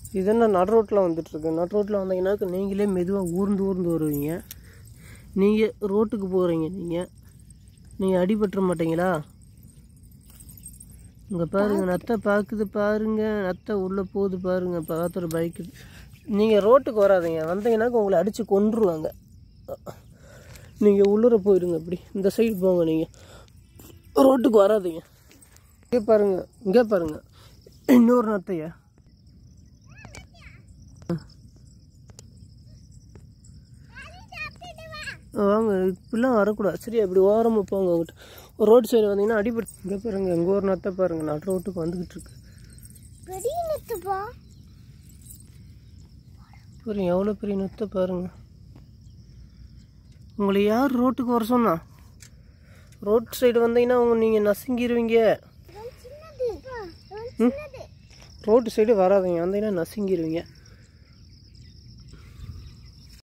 இது என்ன நடு ரோட்டில் வந்துட்டுருக்கு நடு ரோட்டில் வந்தீங்கன்னா நீங்களே மெதுவாக ஊர்ந்து ஊர்ந்து வருவீங்க நீங்கள் ரோட்டுக்கு போகிறீங்க நீங்கள் நீங்கள் அடிபட்டுற மாட்டீங்களா இங்கே பாருங்க நத்தை பார்க்குது பாருங்க நத்தை உள்ளே போகுது பாருங்க பார்த்துரு பைக்கு நீங்கள் ரோட்டுக்கு வராதீங்க வந்தீங்கன்னாக்க உங்களை அடித்து கொன்றுவாங்க நீங்கள் உள்ளுர போயிடுங்க அப்படி இந்த சைடு போங்க நீங்கள் ரோட்டுக்கு வராதீங்க இங்கே பாருங்க இங்கே பாருங்க இன்னொரு நத்தையா வாங்க இப்படிலாம் வரக்கூடாது சரி அப்படி ஓரமாக போங்க அவங்ககிட்ட ரோடு சைடு வந்தீங்கன்னா அடிபட்டு இங்கே பாருங்க எங்கள் ஊர் நத்தை பாருங்க நடு ரோட்டுக்கு வந்துக்கிட்டு இருக்கு பெரிய நெத்துப்பா பாருங்க எவ்வளோ பெரிய நத்தை பாருங்க உங்களை யார் ரோட்டுக்கு வர சொன்னா ரோட் சைடு வந்தீங்கன்னா உங்க நீங்கள் நசுங்கிடுவீங்க சின்னது ரோட்டு சைடு வராதீங்க வந்தீங்கன்னா நசுங்கிடுவீங்க